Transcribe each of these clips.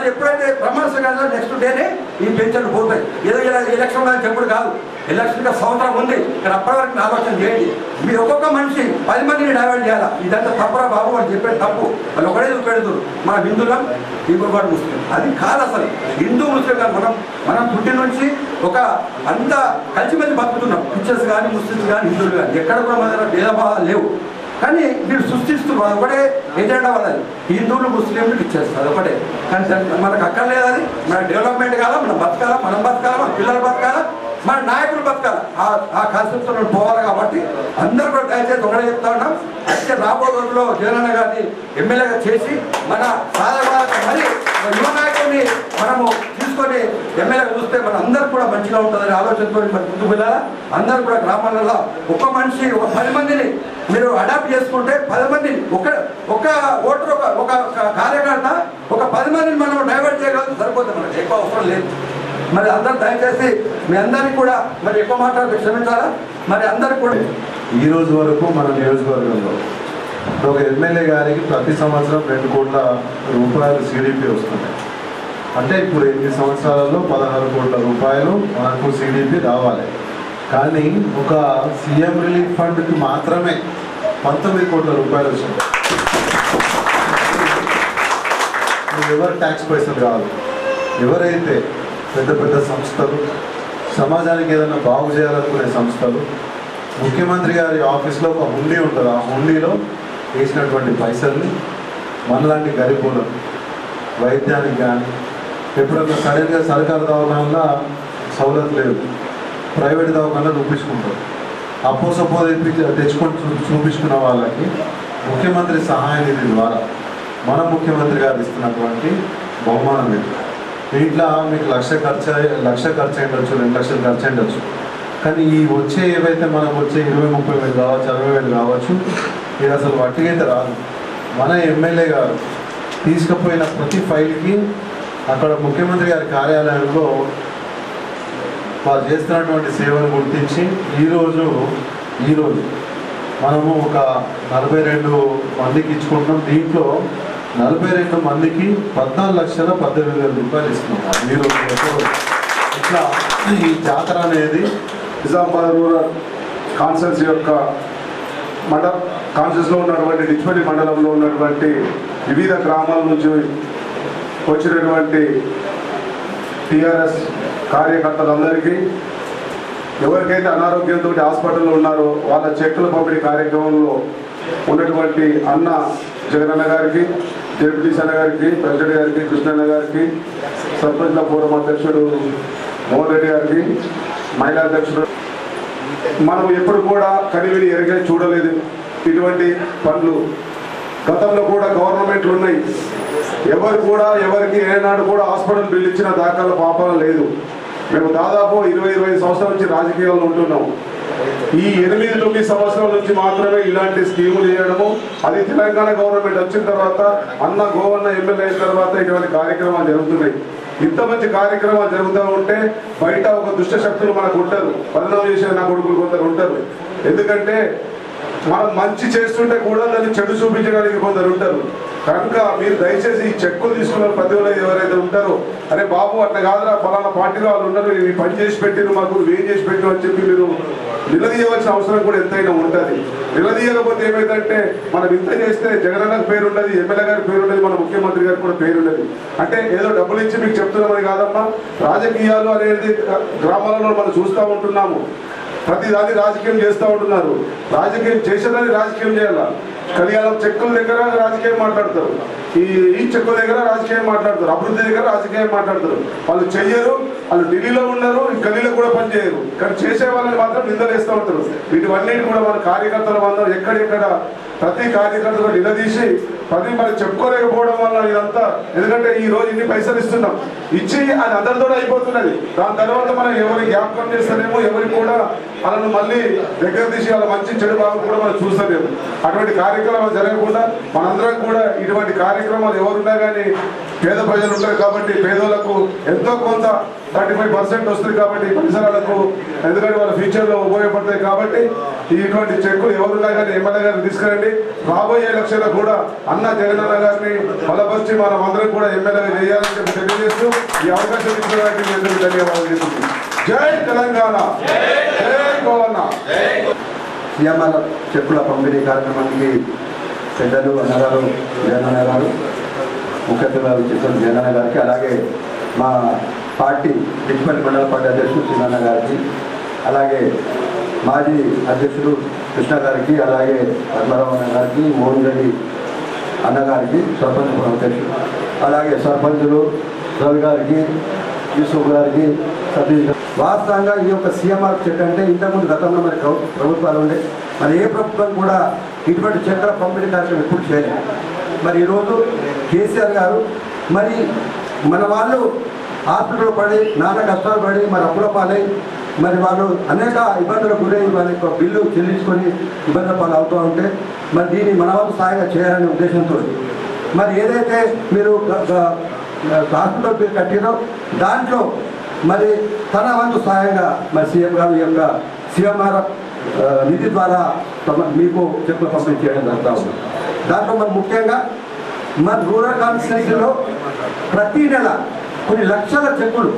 మళ్ళీ ఎప్పుడైతే ప్రమాణ స్వీకారం నెక్స్ట్ డేనే ఈ పెన్షన్లు పోతాయి ఏదో ఇలా ఎలక్షన్ అని చెప్పుడు కాదు ఎలక్షన్గా సంవత్సరం ఉంది కానీ అప్పటి వరకు ఆలోచన చేయండి మీరు ఒక్కొక్క మనిషి పది మందిని డైవర్ట్ చేయాలా ఇదంతా తప్పురా బాబు వాళ్ళు చెప్పేది తప్పు వాళ్ళు ఒకటే చూపెడుతున్నారు మన హిందువులం ఇంకొక వాడు ముస్లిం అది కాదు అసలు హిందూ ముస్లిం కాదు మనం మనం పుట్టిన నుంచి ఒక అంత కలిసిమెలిసి బతుకుతున్నాం క్రిస్టియన్స్ కానీ ముస్లిమ్స్ కానీ హిందువులు కానీ ఎక్కడ కూడా మన దగ్గర భేదభావాలు లేవు కానీ వీళ్ళు సృష్టిస్తున్నారు అది ఒకటే ఎజెండా వాళ్ళది హిందువులు ముస్లింలు ఇచ్చేస్తారు ఒకటే కానీ దానికి మనకు అక్కర్లేదు అది మన డెవలప్మెంట్ కాదా మనం బతకాలా మనం బతకాలా మన పిల్లలు బతకాలా మన నాయకులు బతకాలి ఆ- ఆ కాన్సెప్ట్ పోవాలి కాబట్టి అందరూ కూడా దయచేసి ఒకటే చెప్తా ఉన్నాం అయితే రాబో రోజుల్లో జగనన్న గారిని ఎమ్మెల్యేగా చేసి మన సాధన మరి ఒక యువ నాయకుడిని మనము తీసుకొని ఎమ్మెల్యేగా చూస్తే మన అందరూ కూడా మంచిగా ఉంటుందని ఆలోచనతో మరి ముందుకు వెళ్ళాలా అందరూ కూడా గ్రామాలలో ఒక మనిషి ఒక పది మందిని మీరు అడాప్ట్ చేసుకుంటే పది మందిని ఒక ఒక ఓటర్ ఒక ఒక కార్యకర్త ఒక పది మందిని మనం డైవర్ట్ చేయగలిగితే సరిపోతుంది మనకి ఎక్కువ అవసరం లేదు మరి అందరు దయచేసి మీ అందరికీ కూడా మరి ఎక్కువ మాట్లాడి క్షమించాలా మరి అందరికి కూడా ఈ రోజు వరకు మన నియోజకవర్గంలో ఒక ఎమ్మెల్యే గారికి ప్రతి సంవత్సరం రెండు కోట్ల రూపాయలు సిడిపి వస్తున్నాయి అంటే ఇప్పుడు ఎనిమిది సంవత్సరాలలో పదహారు కోట్ల రూపాయలు మనకు సిడిపి రావాలి కానీ ఒక సీఎం రిలీఫ్ ఫండ్కి మాత్రమే పంతొమ్మిది కోట్ల రూపాయలు వచ్చింది ఇది ఎవరు ట్యాక్స్ పైసలు కాదు ఎవరైతే పెద్ద పెద్ద సంస్థలు సమాజానికి ఏదైనా బాగు చేయాలనుకునే సంస్థలు ముఖ్యమంత్రి గారి ఆఫీస్లో ఒక హుండీ ఉంటుంది ఆ హుండీలో వేసినటువంటి పైసల్ని మనలాంటి గరీబులకు వైద్యానికి కానీ ఎప్పుడన్నా సడన్గా సర్కారు దవాఖానలో సౌలత్ లేదు ప్రైవేట్ దవాఖానలో చూపించుకుంటారు అప్పో సపో తెప్పి తెచ్చుకొని చూ- చూపించుకున్న వాళ్ళకి ముఖ్యమంత్రి సహాయ నిధి ద్వారా మన ముఖ్యమంత్రి గారు ఇస్తున్నటువంటి బహుమానం ఇది దీంట్లో మీకు లక్ష ఖర్చు అయ్యి- లక్ష ఖర్చు అయ్యొచ్చు రెండు లక్షలు ఖర్చు అయ్యొచ్చు కానీ ఈ వచ్చే ఏవైతే మనకు వచ్చే ఇరవై ముప్పై వేలు కావచ్చు అరవై వేలు కావచ్చు ఇది అసలు వట్టిగైతే రాదు మన ఎమ్మెల్యే గారు తీసుకుపోయిన ప్రతి ఫైల్కి అక్కడ ముఖ్యమంత్రి గారి కార్యాలయంలో వాళ్ళు చేస్తున్నటువంటి సేవను గుర్తించి ఈరోజు ఈరోజు మనము ఒక నలభై రెండు మందికి ఇచ్చుకుంటున్నాం దీంట్లో నలభై రెండు మందికి పద్నాలుగు లక్షల పద్దెనిమిది వేల రూపాయలు ఇస్తున్నాం ఈరోజు ఇట్లా ఈ జాతర అనేది నిజామాబాద్ రూరల్ కాన్సెన్స్ యొక్క మండల కాన్సెన్స్లో ఉన్నటువంటి డిచ్పల్లి మండలంలో ఉన్నటువంటి వివిధ గ్రామాల నుంచి వచ్చినటువంటి టిఆర్ఎస్ కార్యకర్తలందరికీ ఎవరికైతే అనారోగ్యంతో హాస్పిటల్లో ఉన్నారో వాళ్ళ చెక్కుల పంపిణీ కార్యక్రమంలో ఉన్నటువంటి అన్న జగనన్న గారికి జెడ్పీటీసీ అన్న గారికి ప్రెసిడెంట్ గారికి కృష్ణన్న గారికి సర్పంచ్ల ఫోరం అధ్యక్షుడు మోహన్ రెడ్డి గారికి మహిళా అధ్యక్షుడు మనం ఎప్పుడు కూడా కనివిని ఎరగే చూడలేదు ఇటువంటి పనులు గతంలో కూడా గవర్నమెంట్లు ఉన్నాయి ఎవరు కూడా ఎవరికి ఏనాడు కూడా హాస్పిటల్ బిల్ ఇచ్చిన దాఖల పాపం లేదు మేము దాదాపు ఇరవై ఇరవై సంవత్సరాల నుంచి రాజకీయాల్లో ఉంటున్నాం ఈ ఎనిమిది తొమ్మిది సంవత్సరాల నుంచి మాత్రమే ఇలాంటి స్కీములు చేయడము అది తెలంగాణ గవర్నమెంట్ వచ్చిన తర్వాత అన్న గోవన్న ఎమ్మెల్యే అయిన తర్వాత ఇటువంటి కార్యక్రమాలు జరుగుతున్నాయి ఇంత మంచి కార్యక్రమాలు జరుగుతూ ఉంటే బయట ఒక దుష్ట శక్తులు మనకు ఉంటారు పరిణామం చేసే నా కొడుకులు కొందరు ఉంటారు ఎందుకంటే మనం మంచి చేస్తుంటే కూడా దాన్ని చెడు చూపించడానికి కొందరు ఉంటారు కనుక మీరు దయచేసి ఈ చెక్కులు తీసుకున్న ప్రతి ఒక్కరు ఎవరైతే ఉంటారో అరే బాబు అట్లా కాదురా ఫలానా పార్టీలో వాళ్ళు ఉన్నారు ఈ పని చేసి పెట్టిరు మాకు నువ్వు ఏం చేసి పెట్టిరు అని చెప్పి మీరు నిలదీయవలసిన అవసరం కూడా ఎంతైనా ఉంటుంది నిలదీయకపోతే ఏమైందంటే మనం ఇంత చేస్తే జగనన్నకు పేరు ఉండదు ఎమ్మెల్యే గారి పేరు ఉండదు మన ముఖ్యమంత్రి గారికి కూడా పేరు ఉండదు అంటే ఏదో డబ్బులు ఇచ్చి మీకు చెప్తున్నామని కాదమ్మా రాజకీయాలు అనేది గ్రామాలలో మనం చూస్తూ ఉంటున్నాము ప్రతి దాన్ని రాజకీయం చేస్తూ ఉంటున్నారు రాజకీయం చేసేదాన్ని రాజకీయం చేయాల కళ్యాణం చెక్కుల దగ్గర రాజకీయం మాట్లాడతారు ఈ ఈ చెక్కుల దగ్గర రాజకీయం మాట్లాడతారు అభివృద్ధి దగ్గర రాజకీయం మాట్లాడతారు వాళ్ళు చెయ్యరు వాళ్ళు ఢిల్లీలో ఉన్నారు ఈ గల్లీలో కూడా పని చేయరు కానీ చేసే వాళ్ళని మాత్రం నిందలేస్తూ ఉంటారు వీటివన్నిటి కూడా మన కార్యకర్తలు అందరూ ఎక్కడెక్కడ ప్రతి కార్యకర్తలు నిలదీసి ప్రతి మరి చెప్పుకోలేకపోవడం వల్ల ఇదంతా ఎందుకంటే ఈ రోజు ఇన్ని పైసలు ఇస్తున్నాం ఇచ్చి అది అందరితో అయిపోతున్నది దాని తర్వాత మనం ఎవరి జ్ఞాపకం చేస్తారేమో ఎవరికి కూడా వాళ్ళను మళ్ళీ దగ్గర తీసి వాళ్ళ మంచి చెడు భాగం కూడా మనం చూస్తలేము అటువంటి కార్యక్రమాలు జరగకుండా మనందరం కూడా ఇటువంటి కార్యక్రమాలు ఎవరున్నా కానీ పేద ప్రజలు ఉంటారు కాబట్టి పేదోళ్లకు ఎంతో కొంత థర్టీ ఫైవ్ పర్సెంట్ వస్తుంది కాబట్టి పరిసరాలకు ఎందుకంటే వాళ్ళ ఫ్యూచర్లో ఉపయోగపడతాయి కాబట్టి ఇటువంటి చెక్కులు ఎవరున్నా కానీ ఎమ్మెల్యే గారిని తీసుకురండి రాబోయే ఎలక్షన్లో కూడా అన్న జగనన్న గారిని బలపరిచి మనం అందరం కూడా ఎమ్మెల్యేగా చేయాలని చెప్పి తెలియజేస్తూ ఈ అవకాశం ఇచ్చినటువంటి మీ అందరికీ ధన్యవాదాలు చేస్తున్నాను జై తెలంగాణ జై గోవన్న సీఎంఆర్ చెక్కుల పంపిణీ కార్యక్రమానికి పెద్దలు అన్నగారు జగనన్న గారు ముఖ్య అతిథులు చేసిన జగనన్న గారికి అలాగే మా పార్టీ డిస్పల్ మండల పార్టీ అధ్యక్షుడు శ్రీనన్న గారికి అలాగే మాజీ అధ్యక్షుడు కృష్ణ గారికి అలాగే పద్మరావు అన్న గారికి మోహన్ రెడ్డి అన్నగారికి సర్పంచ్ ఉప అధ్యక్షుడు అలాగే సర్పంచులు రవి గారికి యూసుఫ్ గారికి సతీష్ గారికి. వాస్తవంగా ఈ యొక్క సీఎంఆర్ చెక్ అంటే ఇంతకుముందు గతంలో మరి ప్రభు- ప్రభుత్వాలు ఉండే మరి ఏ ప్రభుత్వం కూడా ఇటువంటి చెక్కుల పంపిణీ కార్యక్రమం ఎప్పుడు చేయలేదు మరి ఈరోజు కేసీఆర్ గారు మరి మన వాళ్ళు హాస్పిటల్ పడి నాన్న కష్టాలు పడి మరి అప్పుల పాలై మరి వాళ్ళు అనేక ఇబ్బందులకు గురై వాళ్ళ యొక్క బిల్లు చెల్లించుకొని ఇబ్బందుల పాలు అవుతూ ఉంటే మరి దీన్ని మన వాళ్ళు సాయంగా చేయాలనే ఉద్దేశంతో మరి ఏదైతే మీరు గ- గ- హాస్పిటల్ బిల్ కట్టిరో దాంట్లో మరి తన వంతు సాయంగా మరి సీఎం గారు ఈ యొక్క సీఎంఆర్ ఆ, నిధి ద్వారా తమ- మీకు చెక్కులు పంపిణీ చేయడం జరుగుతూ ఉంది దాంట్లో మరి ముఖ్యంగా మన రూరల్ కాన్స్టిట్యూన్సీలో ప్రతి నెల కొన్ని లక్షల చెక్కులు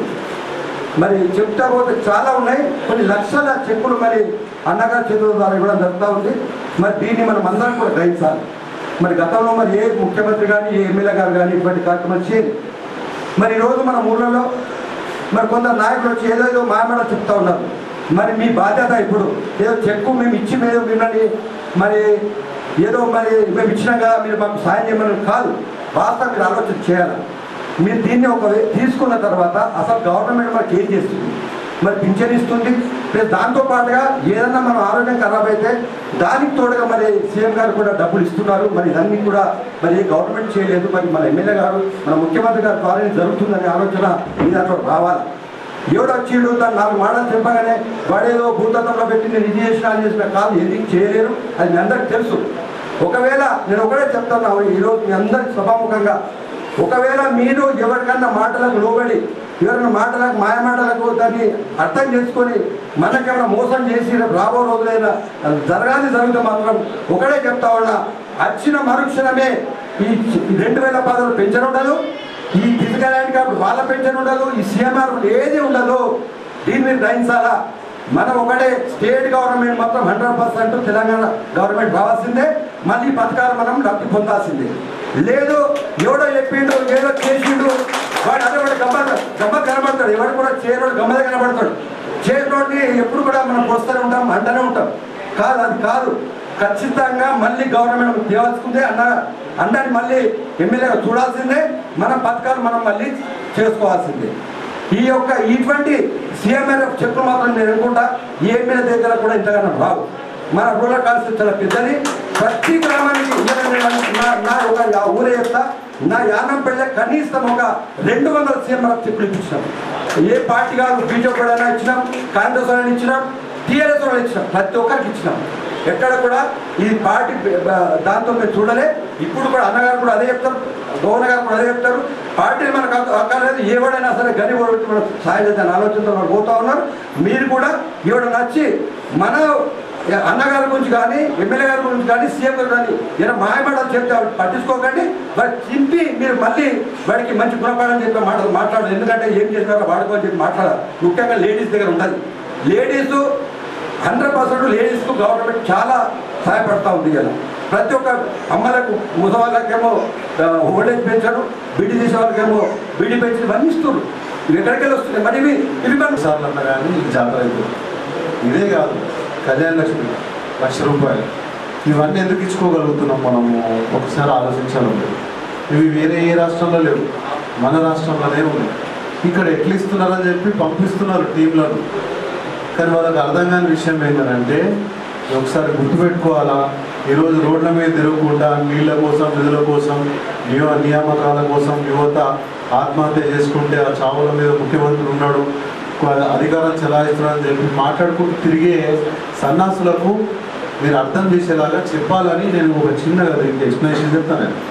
మరి చెప్తా పోతే చాలా ఉన్నాయి కొన్ని లక్షల చెక్కులు మరి అన్నగారి చేతుల ద్వారా ఇవ్వడం జరుగుతూ ఉంది మరి దీన్ని మనం అందరం కూడా గ్రహించాలి మరి గతంలో మరి ఏ ముఖ్యమంత్రి కానీ ఏ ఎమ్మెల్యే గారు కానీ ఇటువంటి కార్యక్రమాలు చేయరు మరి ఈరోజు మన ఊళ్ళలో మరి కొందరు నాయకులు వచ్చి ఏదేదో మాయమాట చెప్తా ఉన్నారు మరి మీ బాధ్యత ఇప్పుడు ఏదో చెక్కు మేము ఇచ్చి మేము మిమ్మల్ని మరి ఏదో మరి మేము ఇచ్చినా కదా మీరు మాకు సాయం చేయమని కాదు వాస్తవం మీరు ఆలోచన చేయాలి మీరు దీన్ని ఒక తీసుకున్న తర్వాత అసలు గవర్నమెంట్ మనకి ఏం చేస్తుంది మరి పింఛన్ ఇస్తుంది ప్లస్ దాంతో పాటుగా ఏదన్నా మనం ఆరోగ్యం ఖరాబ్ అయితే దానికి తోడుగా మరి సీఎం గారు కూడా డబ్బులు ఇస్తున్నారు మరి ఇదన్నీ కూడా మరి ఏ గవర్నమెంట్ చేయలేదు మరి మన ఎమ్మెల్యే గారు మన ముఖ్యమంత్రి గారు ద్వారా ఇది జరుగుతుందనే ఆలోచన మీ దాంట్లో రావాలి ఎవడు వచ్చిండు దాన్ని నాలుగు మాటలు చెప్పగానే వాడేదో భూతత్వంలో పెట్టి నేను ఇది చేసిన అది చేసిన కాదు ఎందుకు చేయలేరు అది మీ అందరికి తెలుసు ఒకవేళ నేను ఒకటే చెప్తాను ఈరోజు మీ అందరికి సభాముఖంగా ఒకవేళ మీరు ఎవరికన్నా మాటలకు లోబడి ఎవరైనా మాటలకు మాయ మాటలకు దాన్ని అర్థం చేసుకొని మనకేమైనా మోసం చేసి రేపు రాబో రోజులైనా అది జరగాలి జరిగితే మాత్రం ఒకటే చెప్తా ఉన్నా వచ్చిన మరుక్షణమే ఈ ఈ రెండు వేల పదవులు పెంచడం ఉండదు ఈ ఫిజికల్ హ్యాండిక్యాప్ వాళ్ళ పెన్షన్ ఉండదు ఈ సీఎంఆర్ ఏది ఉండదు దీన్ని మీరు గ్రహించాలా మనం ఒకటే స్టేట్ గవర్నమెంట్ మొత్తం హండ్రెడ్ పర్సెంట్ తెలంగాణ గవర్నమెంట్ రావాల్సిందే మళ్ళీ ఈ పథకాలు మనం లబ్ధి పొందాల్సిందే లేదు ఎవడో చెప్పిండు ఏదో చేసిండు వాడు అదే వాడు గమ్మ గమ్మ కనబడతాడు ఎవడు కూడా చేరోడు గమ్మదే కనబడతాడు చేరోడిని ఎప్పుడు కూడా మనం పొస్తూనే ఉంటాం అంటనే ఉంటాం కాదు అది కాదు ఖచ్చితంగా మళ్ళీ గవర్నమెంట్ తేవాల్సిందే అన్న అన్నని మళ్ళీ ఎమ్మెల్యేగా చూడాల్సిందే మన పథకాలు మనం మళ్ళీ చేసుకోవాల్సిందే ఈ యొక్క ఇటువంటి సీఎంఆర్ఎఫ్ చెప్పులు మాత్రం నేను అనుకుంటా ఏ ఎమ్మెల్యే దగ్గర కూడా ఇంతగానో రావు మన రూరల్ కాన్స్టిట్యూట్ చాలా పెద్దది ప్రతి గ్రామానికి ఇవాళ నేను నా నా ఒక యా- ఊరే చెప్తా నా యానం పెళ్ళ కనీసం ఒక రెండు వందల సీఎంఆర్ఎఫ్ చెప్పులు ఇప్పించినాం ఏ పార్టీ కాదు బీజేపీ వాళ్ళైనా ఇచ్చినాం కాంగ్రెస్ వాళ్ళని ఇచ్చినాం టీఆర్ఎస్ వాళ్ళని ఇచ్చినాం ప్రతి ఒక్కరికి ఇచ్చినాం ఎక్కడ కూడా ఈ పార్టీ బ- దాంతో మేము చూడలే ఇప్పుడు కూడా అన్నగారు కూడా అదే చెప్తారు గవర్నర్ గారు కూడా అదే చెప్తారు పార్టీలు మనకు అక్క- అక్కర్లేదు ఎవడైనా సరే గని పెట్టి మనం సాయం చేద్దాం ఆలోచనతో వాళ్ళు పోతా ఉన్నారు మీరు కూడా ఎవడ నచ్చి మన అన్నగారి గురించి కానీ ఎమ్మెల్యే గారి గురించి కానీ సీఎం గారు కానీ ఏదైనా మాయమాటలు చెప్తే అవి పట్టించుకోకండి వాటి చింపి మీరు మళ్ళీ వాడికి మంచి గుణపాఠం చెప్పే మాటలు మాట్లాడదు ఎందుకంటే ఏం చేసినారో వాడుకోని చెప్పి మాట్లాడాలి ముఖ్యంగా లేడీస్ దగ్గర ఉండాలి లేడీస్ హండ్రెడ్ పర్సెంట్ లేడీస్కు గవర్నమెంట్ చాలా సహాయపడతా ఉంది ఇలా ప్రతి ఒక్క అమ్మలకు ముసవాళ్ళకేమో ఓల్డేజ్ పెంచడం బీడీ తీసే వాళ్ళకేమో బీడీ పెంచడం ఇవన్నీ ఇస్తున్నారు ఇవి ఎక్కడికి వెళ్ళి వస్తున్నాయి మరి ఇవి ఇవి మన సార్లు అన్నా కానీ ఈ జాతర అయిపోయింది ఇదే కాదు కళ్యాణ లక్ష్మి లక్ష రూపాయలు ఇవన్నీ ఎందుకు ఇచ్చుకోగలుగుతున్నాం మనము ఒకసారి ఆలోచించాలి ఇవి వేరే ఏ రాష్ట్రంలో లేవు మన రాష్ట్రంలోనే ఉన్నాయి ఇక్కడ ఎట్లా ఇస్తున్నారని చెప్పి పంపిస్తున్నారు టీంలను కానీ వాళ్ళకి అర్థం కాని విషయం ఏంటంటే ఒకసారి గుర్తుపెట్టుకోవాలా ఈరోజు రోడ్ల మీద తిరగకుండా నీళ్ళ కోసం నిధుల కోసం నియ నియామకాల కోసం యువత ఆత్మహత్య చేసుకుంటే ఆ చావుల మీద ముఖ్యమంత్రి ఉన్నాడు కొ- అధికారం చెలాయిస్తున్నారని చెప్పి మాట్లాడుకుంటూ తిరిగే సన్నాసులకు మీరు అర్థం చేసేలాగా చెప్పాలని నేను ఒక చిన్న ఎక్స్ప్లెనేషన్ చెప్తాను నేను.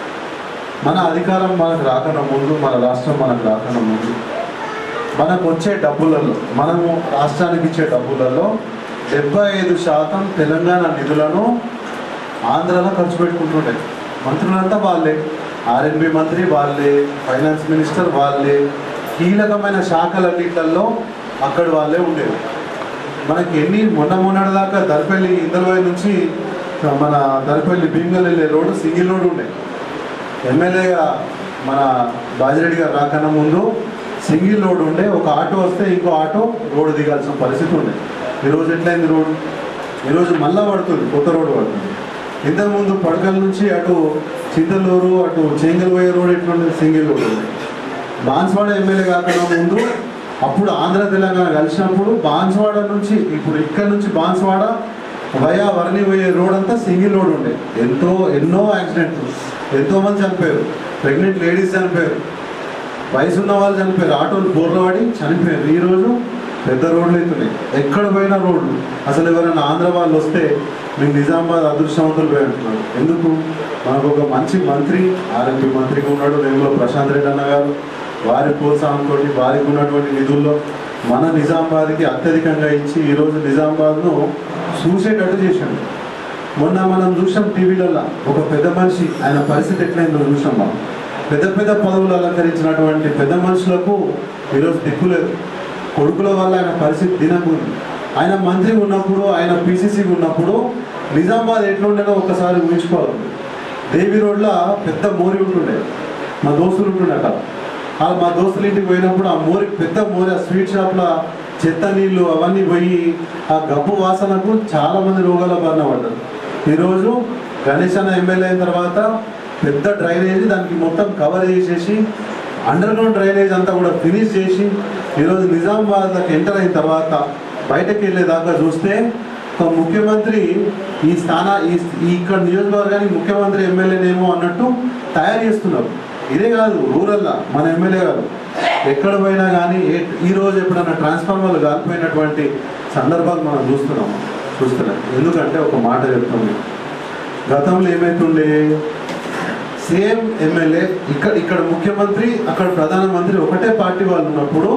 మన అధికారం మనకు రాకన్నా ముందు మన రాష్ట్రం మనకు రాకన్నా ముందు మనకు వచ్చే డబ్బులలో మనము రాష్ట్రానికి ఇచ్చే డబ్బులలో డెబ్బై ఐదు శాతం తెలంగాణ నిధులను ఆంధ్రాలో ఖర్చు పెట్టుకుంటుండే మంత్రులంతా వాళ్ళే ఆర్ఎన్బి మంత్రి వాళ్ళే ఫైనాన్స్ మినిస్టర్ వాళ్ళే కీలకమైన శాఖలన్నిట్లలో అక్కడ వాళ్ళే ఉండేది మనకి ఎన్ని మొన్న మొన్నటి దాకా దర్పల్లి ఇందలవాయి నుంచి మన దర్పల్లి భీమగల్ వెళ్ళే రోడ్డు సింగిల్ రోడ్ ఉండే ఎమ్మెల్యేగా మన బాజిరెడ్డి గారు రాకన్నా ముందు సింగిల్ రోడ్ ఉండే ఒక ఆటో వస్తే ఇంకో ఆటో రోడ్డు దిగాల్సిన పరిస్థితి ఉండే ఈరోజు ఎట్లయింది రోడ్ ఈరోజు మళ్ళా పడుతుంది కొత్త రోడ్డు పడుతుంది ఇంతకుముందు పడకల నుంచి అటు చింతలూరు అటు చేంగల్ పోయే రోడ్ ఎట్లుండే సింగిల్ రోడ్ ఉండే బాన్స్వాడ ఎమ్మెల్యే కాకుండా ముందు అప్పుడు ఆంధ్ర తెలంగాణ కలిసినప్పుడు బాన్స్వాడ నుంచి ఇప్పుడు ఇక్కడ నుంచి బాన్స్వాడ వయా వర్ణి పోయే రోడ్ అంతా సింగిల్ రోడ్ ఉండే ఎంతో ఎన్నో యాక్సిడెంట్లు ఎంతో మంది చనిపోయారు ప్రెగ్నెంట్ లేడీస్ చనిపోయారు వయసు ఉన్న వాళ్ళు చనిపోయారు ఆటోలు బోర్లు పడి చనిపోయారు ఈ రోజు పెద్ద రోడ్లు అవుతున్నాయి ఎక్కడ పోయినా రోడ్లు అసలు ఎవరైనా ఆంధ్ర వాళ్ళు వస్తే మీకు నిజామాబాద్ అదృష్టవంతులు పోయి అంటున్నారు ఎందుకు మనకు ఒక మంచి మంత్రి ఆరోగ్య మంత్రిగా ఉన్నాడు వేములో ప్రశాంత్ రెడ్డి అన్న గారు వారి ప్రోత్సాహంతో వారికి ఉన్నటువంటి నిధుల్లో మన నిజామాబాద్కి అత్యధికంగా ఇచ్చి ఈరోజు నిజామాబాద్ను చూసేటట్టు చేశాడు మొన్న మనం చూసాం టీవీలలో ఒక పెద్ద మనిషి ఆయన పరిస్థితి ఎట్లయిందో చూసాం మనం పెద్ద పెద్ద పదవులు అలంకరించినటువంటి పెద్ద మనుషులకు ఈరోజు దిక్కులేదు కొడుకుల వల్ల ఆయన పరిస్థితి దినకుంది ఆయన మంత్రి ఉన్నప్పుడు ఆయన పిసిసి ఉన్నప్పుడు నిజామాబాద్ ఎట్లుండేదో ఒకసారి ఊహించుకోవాలి దేవి రోడ్లో పెద్ద మోరి ఉంటుండే మా దోస్తులు ఉంటుండే అక్కడ ఆ మా దోస్తుల ఇంటికి పోయినప్పుడు ఆ మోరి పెద్ద మోరి ఆ స్వీట్ షాప్లో చెత్త నీళ్ళు అవన్నీ పోయి ఆ గబ్బు వాసనకు చాలా మంది రోగాల బారిన పడ్డారు ఈరోజు గణేష్ అన్న ఎమ్మెల్యే అయిన తర్వాత పెద్ద డ్రైనేజ్ దానికి మొత్తం కవర్ చేసేసి అండర్ గ్రౌండ్ డ్రైనేజ్ అంతా కూడా ఫినిష్ చేసి ఈరోజు నిజామాబాద్కి ఎంటర్ అయిన తర్వాత బయటకు వెళ్ళేదాకా చూస్తే ఒక ముఖ్యమంత్రి ఈ స్థాన ఈ ఈ ఇక్కడ నియోజకవర్గానికి ముఖ్యమంత్రి ఎమ్మెల్యేనేమో అన్నట్టు తయారు చేస్తున్నారు ఇదే కాదు రూరల్లా మన ఎమ్మెల్యే గారు ఎక్కడ పోయినా కానీ ఏ- ఈ రోజు ఎప్పుడైనా ట్రాన్స్ఫార్మర్లు కాలిపోయినటువంటి సందర్భాలు మనం చూస్తున్నాం చూస్తున్నాం ఎందుకంటే ఒక మాట చెప్తాం గతంలో ఏమైతుండే సేమ్ ఎమ్మెల్యే ఇక్కడ ఇక్కడ ముఖ్యమంత్రి అక్కడ ప్రధానమంత్రి ఒకటే పార్టీ వాళ్ళు ఉన్నప్పుడు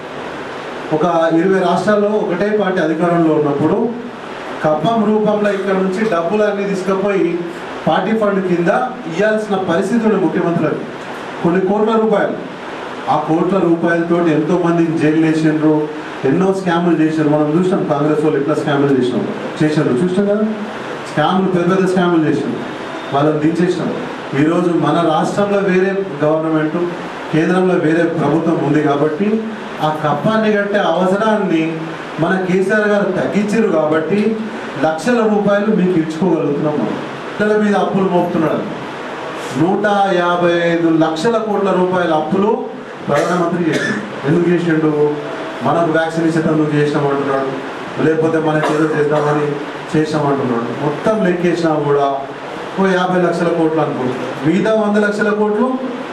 ఒక ఇరవై రాష్ట్రాల్లో ఒకటే పార్టీ అధికారంలో ఉన్నప్పుడు కప్పం రూపంలో ఇక్కడ నుంచి డబ్బులు అన్ని తీసుకుపోయి పార్టీ ఫండ్ కింద ఇవ్వాల్సిన పరిస్థితి ఉండే ముఖ్యమంత్రులకు కొన్ని కోట్ల రూపాయలు ఆ కోట్ల రూపాయలతో ఎంతో మందిని జైలు వేసిండ్రు ఎన్నో స్కాములు చేశారు మనం చూసినాం కాంగ్రెస్ వాళ్ళు ఎట్లా స్కాములు చేసినాం చేశారు చూసినాం కదా స్కాములు పెద్ద పెద్ద స్కాములు చేసినాం వాళ్ళని దించేసినాం ఈరోజు మన రాష్ట్రంలో వేరే గవర్నమెంట్ కేంద్రంలో వేరే ప్రభుత్వం ఉంది కాబట్టి ఆ కప్పాన్ని కట్టే అవసరాన్ని మన కేసీఆర్ గారు తగ్గించారు కాబట్టి లక్షల రూపాయలు మీకు ఇచ్చుకోగలుగుతున్నాం మనం పిల్లల మీద అప్పులు మోపుతున్నాడు నూట యాభై ఐదు లక్షల కోట్ల రూపాయల అప్పులు ప్రధానమంత్రి చేసిండు ఎందుకు చేసిండు మనకు వ్యాక్సిన్ ఇచ్చేటందుకు చేసినామంటున్నాడు లేకపోతే మనకి ఏదో చేద్దామని చేసినామంటున్నాడు మొత్తం లెక్కేసినా కూడా ఓ యాభై లక్షల కోట్లు అనుకుంటున్నాడు మిగతా వంద లక్షల కోట్లు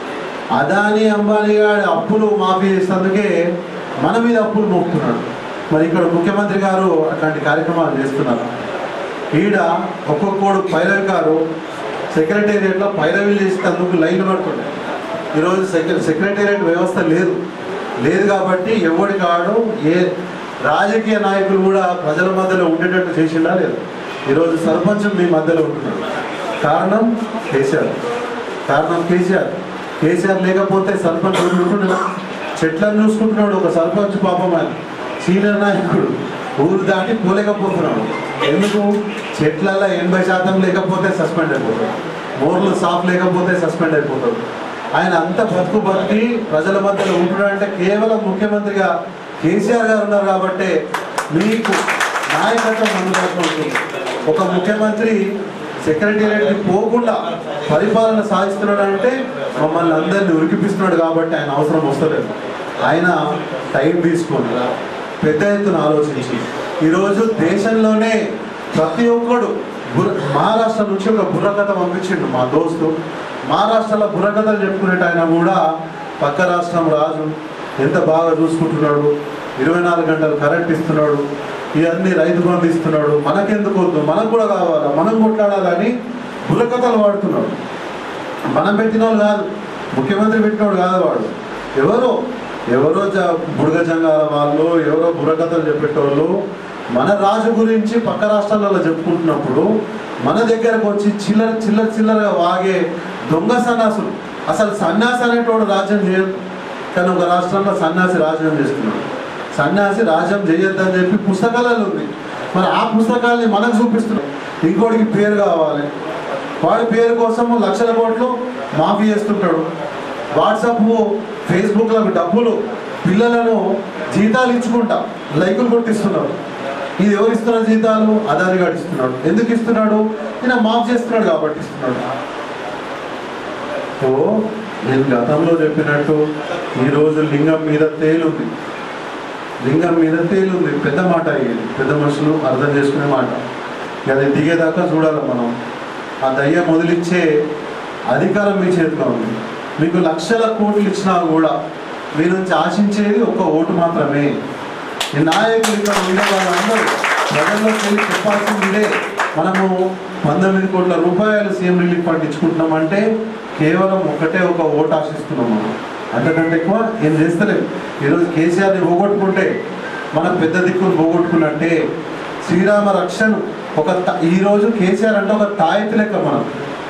అదాని అంబానీ గారి అప్పులు మాఫీ చేసేందుకే మన మీద అప్పులు మోపుతున్నాడు మరి ఇక్కడ ముఖ్యమంత్రి గారు అట్లాంటి కార్యక్రమాలు చేస్తున్నారు ఈడ ఒక్కొక్కడు పైరవి గారు సెక్రటేరియట్లో పైరవీలు చేసేందుకు లైన్ పడుతుండే ఈరోజు సెక్ర సెక్రటేరియట్ వ్యవస్థ లేదు లేదు కాబట్టి ఎవడి కాడు ఏ రాజకీయ నాయకులు కూడా ప్రజల మధ్యలో ఉండేటట్టు చేసిండా లేదు ఈరోజు సర్పంచ్ మీ మధ్యలో ఉంటున్నారు కారణం కేసీఆర్ కారణం కేసీఆర్ కేసీఆర్ లేకపోతే సర్పంచ్ ఉంటుండే చెట్లను చూసుకుంటున్నాడు ఒక సర్పంచ్ పాపం ఆయన సీనియర్ నాయకుడు ఊరు దాటి పోలేకపోతున్నాడు ఎందుకు చెట్లలో ఎనభై శాతం లేకపోతే సస్పెండ్ అయిపోతాడు మోర్లు సాఫ్ లేకపోతే సస్పెండ్ అయిపోతాడు ఆయన అంత బతుకు బతికి ప్రజల మధ్యలో ఉంటున్నాడంటే కేవలం ముఖ్యమంత్రిగా కేసీఆర్ గారు ఉన్నారు కాబట్టి మీకు నాయకత్వం అందుబాటులో ఉంటుంది ఒక ముఖ్యమంత్రి సెక్రటేరియట్కి పోకుండా పరిపాలన సాధిస్తున్నాడు అంటే మమ్మల్ని అందరినీ ఉరికిపిస్తున్నాడు కాబట్టి ఆయన అవసరం వస్తలేదు ఆయన టైం తీసుకొని పెద్ద ఎత్తున ఆలోచించి ఈరోజు దేశంలోనే ప్రతి ఒక్కడు బుర్ర మహారాష్ట్ర నుంచి ఒక బుర్రకథ పంపించిండు మా దోస్తు మహారాష్ట్రలో బుర్రకథలు చెప్పుకునేట ఆయన కూడా పక్క రాష్ట్రం రాజు ఎంత బాగా చూసుకుంటున్నాడు ఇరవై నాలుగు గంటలు కరెంట్ ఇస్తున్నాడు ఇవన్నీ రైతు బంధు ఇస్తున్నాడు మనకెందుకు వద్దు మనకు కూడా కావాలా మనం కొట్లాడాలని బుర్రకథలు వాడుతున్నాడు మనం పెట్టిన వాళ్ళు కాదు ముఖ్యమంత్రి పెట్టినోడు కాదు వాడు ఎవరో ఎవరో జ బుడగ జంగాల వాళ్ళు ఎవరో బుర్రకథలు చెప్పేటోళ్ళు మన రాజు గురించి పక్క రాష్ట్రాలలో చెప్పుకుంటున్నప్పుడు మన దగ్గరకు వచ్చి చిల్లర చిల్లర చిల్లరగా వాగే దొంగ సన్యాసులు అసలు సన్యాసి అనేటోడు రాజ్యం చేయదు కానీ ఒక రాష్ట్రంలో సన్యాసి రాజ్యం చేస్తున్నాడు సన్యాసి రాజ్యం చేయొద్దని చెప్పి పుస్తకాలలో ఉంది మరి ఆ పుస్తకాల్ని మనకు చూపిస్తున్నాడు ఇంకోటికి పేరు కావాలి వాడి పేరు కోసం లక్షల కోట్లు మాఫీ చేస్తుంటాడు వాట్సాప్ ఫేస్బుక్లకు డబ్బులు పిల్లలను జీతాలు ఇచ్చుకుంటా లైకులు కొట్టిస్తున్నారు ఇది ఎవరు ఇస్తున్నారు జీతాలు అదాని గారు ఇస్తున్నాడు ఎందుకు ఇస్తున్నాడు ఈయన మాఫ్ చేస్తున్నాడు కాబట్టి ఇస్తున్నాడు సో నేను గతంలో చెప్పినట్టు ఈరోజు లింగం మీద తేలుంది లింగం మీద తేలుంది పెద్ద మాట ఇది పెద్ద మనుషులు అర్థం చేసుకునే మాట ఇక అది దిగేదాకా చూడాలి మనం ఆ దయ్యం వదిలిచ్చే అధికారం మీ చేతిలో ఉంది మీకు లక్షల కోట్లు ఇచ్చినా కూడా మీ నుంచి ఆశించేది ఒక ఓటు మాత్రమే ఈ నాయకులు ఇక్కడ ఉండే వాళ్ళందరూ ప్రజల్లోకి వెళ్ళి చెప్పాల్సింది ఇదే మనము పంతొమ్మిది కోట్ల రూపాయలు సీఎం రిలీఫ్ ఫండ్ ఇచ్చుకుంటున్నామంటే కేవలం ఒకటే ఒక ఓటు ఆశిస్తున్నాం మనం అంతకంటే ఎక్కువ ఏం చేస్తలేము ఈరోజు కేసీఆర్ని పోగొట్టుకుంటే మనం పెద్ద దిక్కును పోగొట్టుకున్నట్టే శ్రీరామ రక్షను ఒక త- ఈరోజు కేసీఆర్ అంటే ఒక తాయెత్తు లెక్క మనం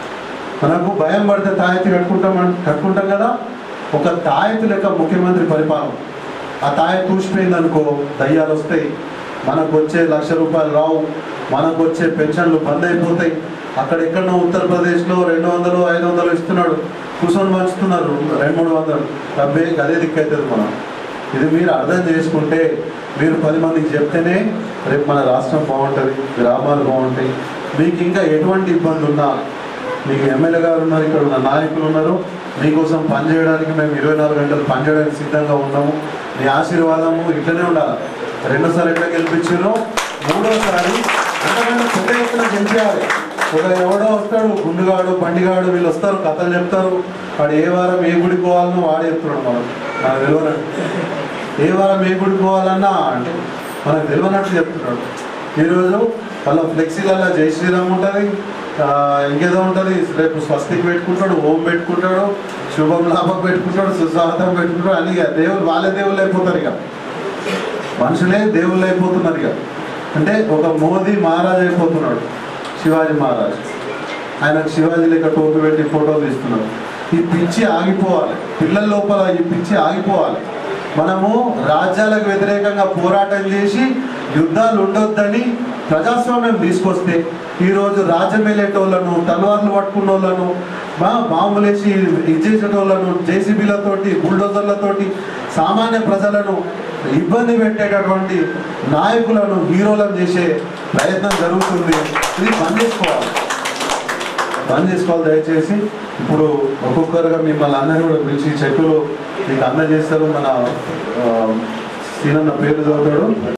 మనకు భయం పడితే తాయెత్తు కట్టుకుంటాం అన్- కట్టుకుంటాం కదా ఒక తాయెత్తు లెక్క ముఖ్యమంత్రి పరిపాలన ఆ తాయెత్తు తూసిపోయింది అనుకో దయ్యాలు వస్తాయి మనకు వచ్చే లక్ష రూపాయలు రావు మనకు వచ్చే పెన్షన్లు బంద్ అయిపోతాయి అక్కడ ఎక్కడో ఉత్తరప్రదేశ్లో రెండు వందలు ఐదు వందలు ఇస్తున్నాడు కూర్చొని పంచుతున్నారు రెండు మూడు వందలు డబ్బే అదే దిక్కు అవుతుంది మనం ఇది మీరు అర్థం చేసుకుంటే మీరు పది మందికి చెప్తేనే రేపు మన రాష్ట్రం బాగుంటుంది గ్రామాలు బాగుంటాయి మీకు ఇంకా ఎటువంటి ఇబ్బంది ఉన్నా మీకు ఎమ్మెల్యే గారు ఉన్నారు ఇక్కడ ఉన్న నాయకులు ఉన్నారు మీకోసం పనిచేయడానికి మేము ఇరవై నాలుగు గంటలు పనిచేయడానికి సిద్ధంగా ఉన్నాము మీ ఆశీర్వాదము ఇట్లనే ఉండాలి రెండోసారి ఎట్లా గెలిపించారో మూడోసారి అంతకంటే పెద్ద ఎత్తున గెలిచేయాలి ఒక ఎవడో వస్తాడు గుండుగాడు బండిగాడు వీళ్ళు వస్తారు కథలు చెప్తారు వాడు ఏ వారం ఏ గుడికి పోవాలనో వాడే చెప్తున్నాడు మనం నాకు తెలియనట్టు ఏ వారం ఏ గుడికి పోవాలన్నా అంటే మనకు తెలియనట్టు చెప్తున్నాడు ఈరోజు వాళ్ళ ఫ్లెక్సీలలో జై శ్రీరామ్ ఉంటుంది ఇంకేదో ఉంటుంది రేపు స్వస్తికి పెట్టుకుంటాడు ఓం పెట్టుకుంటాడు శుభం లాభం పెట్టుకుంటాడు సుస్వాగతం పెట్టుకుంటాడు అని ఇక దేవుళ్ళు వాళ్ళే దేవుళ్ళు అయిపోతారు ఇక మనుషులే దేవుళ్ళు అయిపోతున్నారు ఇక అంటే ఒక మోదీ మహారాజ్ అయిపోతున్నాడు శివాజీ మహారాజ్ ఆయనకు శివాజీ లెక్క టోపీ పెట్టి ఫోటోలు తీస్తున్నారు ఈ పిచ్చి ఆగిపోవాలి పిల్లల లోపల ఈ పిచ్చి ఆగిపోవాలి మనము రాజ్యాలకు వ్యతిరేకంగా పోరాటం చేసి యుద్ధాలు ఉండొద్దని ప్రజాస్వామ్యం తీసుకొస్తే ఈరోజు రాజ్యం వెళ్ళేటోళ్ళను తలవార్లు పట్టుకున్న వాళ్ళను బా బాంబులేసి ఇచ్చేసేటోళ్ళను జేసీబీలతోటి బుల్డోజర్లతోటి సామాన్య ప్రజలను ఇబ్బంది పెట్టేటటువంటి నాయకులను హీరోలను చేసే ప్రయత్నం జరుగుతుంది ఇది బంద్ చేసుకోవాలి బంద్ చేసుకోవాలి దయచేసి ఇప్పుడు ఒక్కొక్కరుగా మిమ్మల్ని అందరినీ కూడా పిలిచి చెక్కులు మీకు అందజేస్తారు మన ఆ, సీనన్న పేరు చదువుతాడు